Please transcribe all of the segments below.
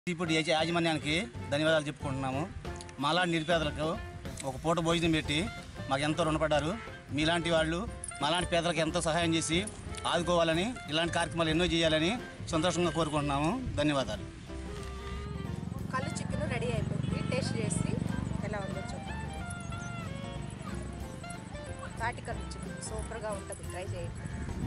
ఇప్పుడు యజ- యాజమాన్యానికి ధన్యవాదాలు చెప్పుకుంటున్నాము మాలా నిరుపేదలకు ఒక పూట భోజనం పెట్టి మాకు ఎంతో రుణపడ్డారు మీలాంటి వాళ్ళు మాలాంటి పేదలకు ఎంతో సహాయం చేసి ఆదుకోవాలని ఇలాంటి కార్యక్రమాలు ఎన్నో చేయాలని సంతోషంగా కోరుకుంటున్నాము ధన్యవాదాలు కళ్ళు చికెన్ రెడీ అయిపోయింది టేస్ట్ చేసి ఎలా ఉందో చూద్దాం తాటి కళ్ళు చికెన్ సూపర్గా ఉంటుంది ట్రై చేయండి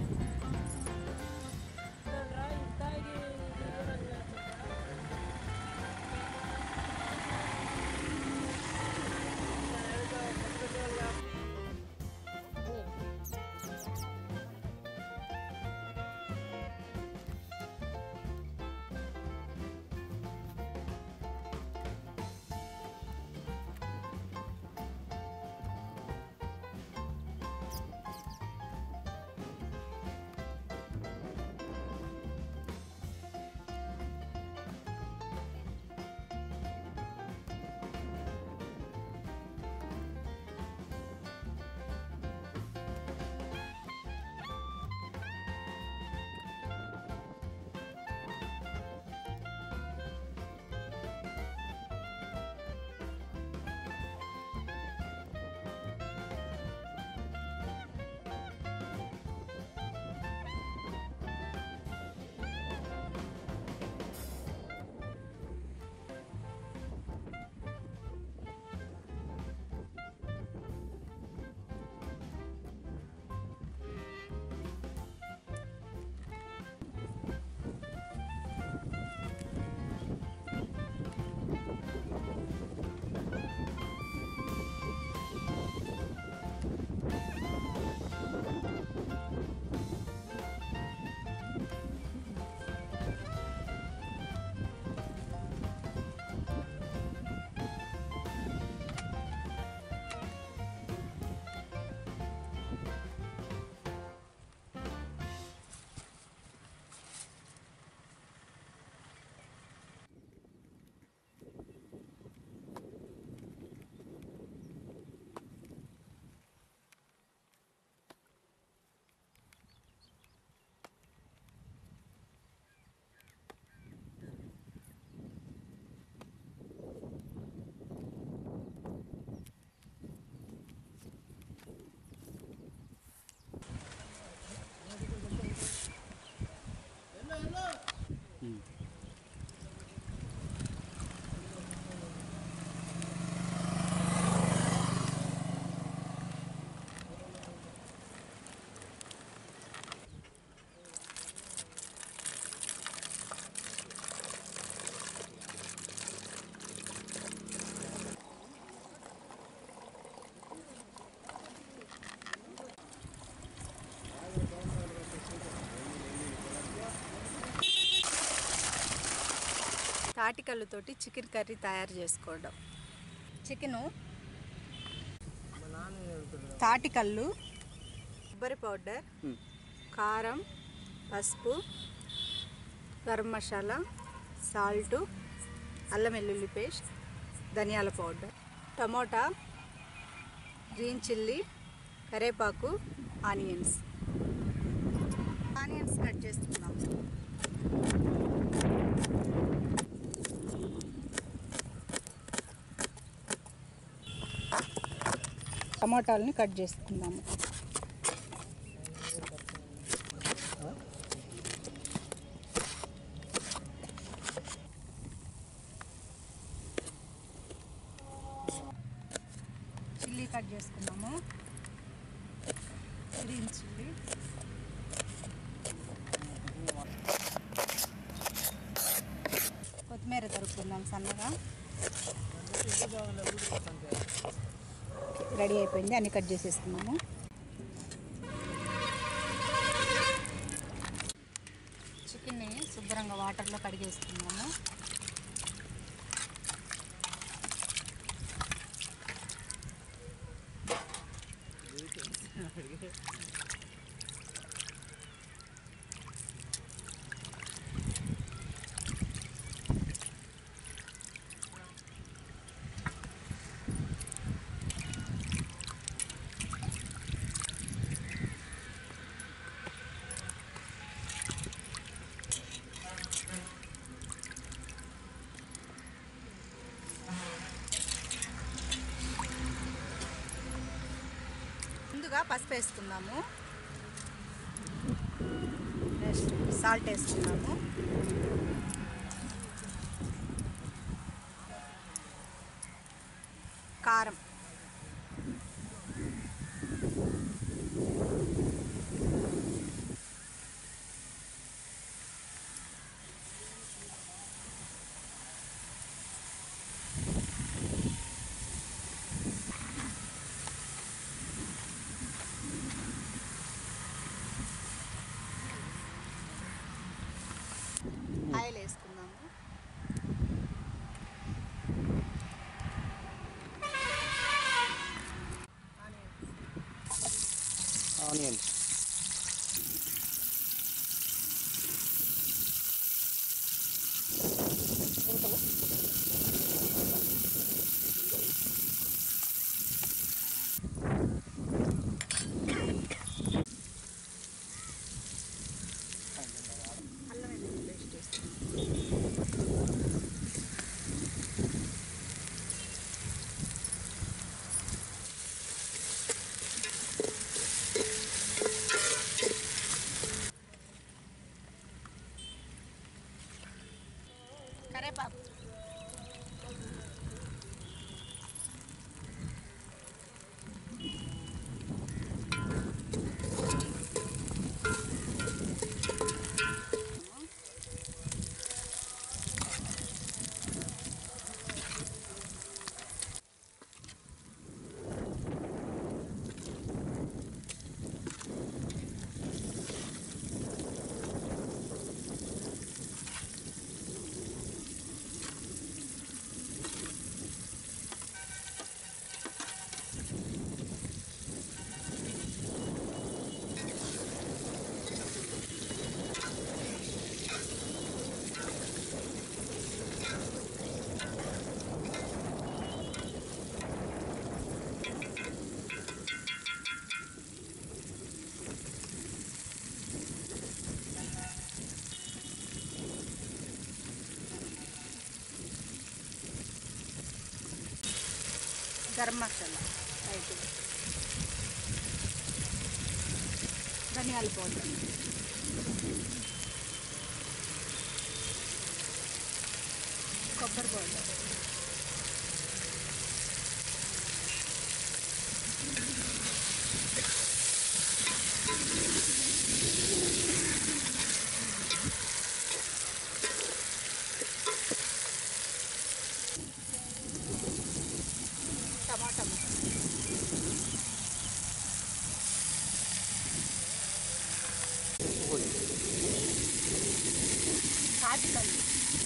తాటికల్లుతోటి చికెన్ కర్రీ తయారు చేసుకోవడం చికెను తాటికల్లు కొబ్బరి పౌడర్ కారం పసుపు గరం మసాలా సాల్టు అల్లం వెల్లుల్లి పేస్ట్ ధనియాల పౌడర్ టమోటా గ్రీన్ చిల్లీ కరేపాకు ఆనియన్స్ ఆనియన్స్ కట్ చేస్తున్నాం టమాటాలని కట్ చేసుకుందాము చిల్లీ కట్ చేసుకున్నాము గ్రీన్ చిల్లీ కొత్తిమీర తరుపుకుందాం సన్నగా రెడీ అయిపోయింది అన్ని కట్ చేసేసుకున్నాము చికెన్ని శుభ్రంగా వాటర్లో కడిగేసుకున్నాము చివరిగా పసుపు వేసుకుందాము నెక్స్ట్ సాల్ట్ వేసుకున్నాము కారం ఆయిల్ వేసుకుందాము ఆనియన్ అల్లం వెల్లుల్లి పేస్ట్ వేసుకుందాం కరేపాకు గరం మసాలా రైట్ ధనియాల పౌడర్ కొబ్బరి పౌడర్ టమాటా ముక్క తాటికల్లి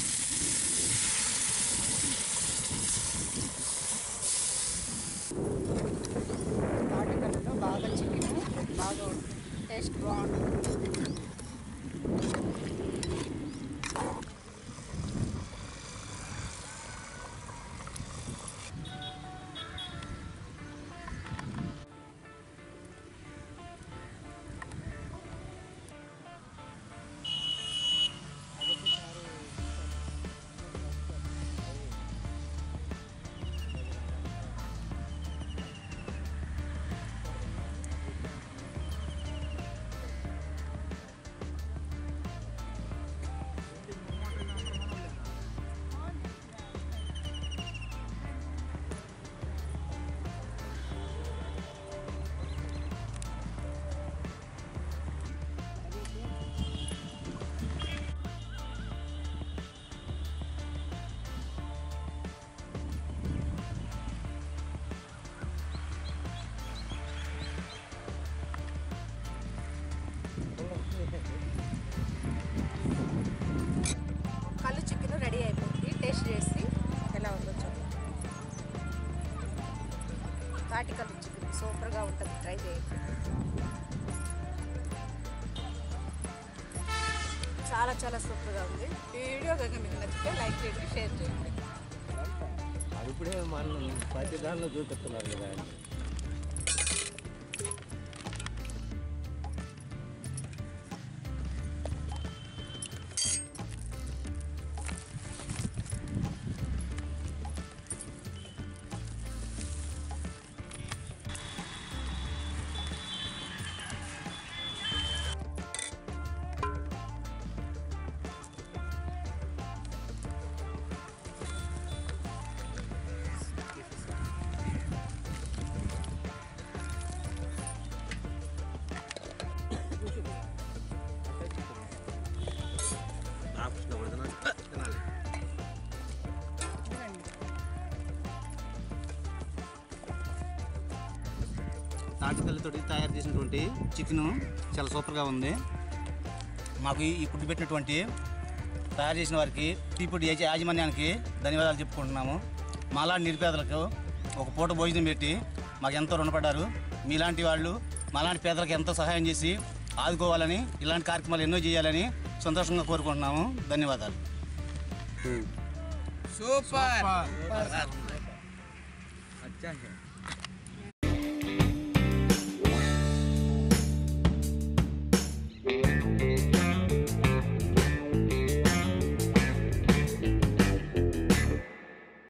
తాటికల్లులో బాగా చికెన్ బాగా టేస్ట్ బాగుంటుంది కళ్ళు చికెన్ రెడీ అయిపోయింది టేస్ట్ చేసి ఎలా ఉందో చూద్దాం తాటి కళ్ళు చికెన్ సూపర్గా ఉంటుంది ట్రై చేయండి చాలా చాలా సూపర్గా ఉంది ఈ వీడియో కనుక మీకు నచ్చితే లైక్ చేయండి షేర్ చేయండి అది ఇప్పుడే మనం ప్రతి దానిలో చూపిస్తున్నారు కదా తాటికల్లితో తయారు చేసినటువంటి చికెను చాలా సూపర్గా ఉంది మాకు ఈ ఫుడ్ పెట్టినటువంటి తయారు చేసిన వారికి టీ ఫుడ్ యజ- యాజమాన్యానికి ధన్యవాదాలు చెప్పుకుంటున్నాము మాలాంటి నిరుపేదలకు ఒక పూట భోజనం పెట్టి మాకు ఎంతో రుణపడ్డారు మీలాంటి వాళ్ళు మాలాంటి పేదలకు ఎంతో సహాయం చేసి ఆదుకోవాలని ఇలాంటి కార్యక్రమాలు ఎన్నో చేయాలని సంతోషంగా కోరుకుంటున్నాము ధన్యవాదాలు సూపర్ అచ్చా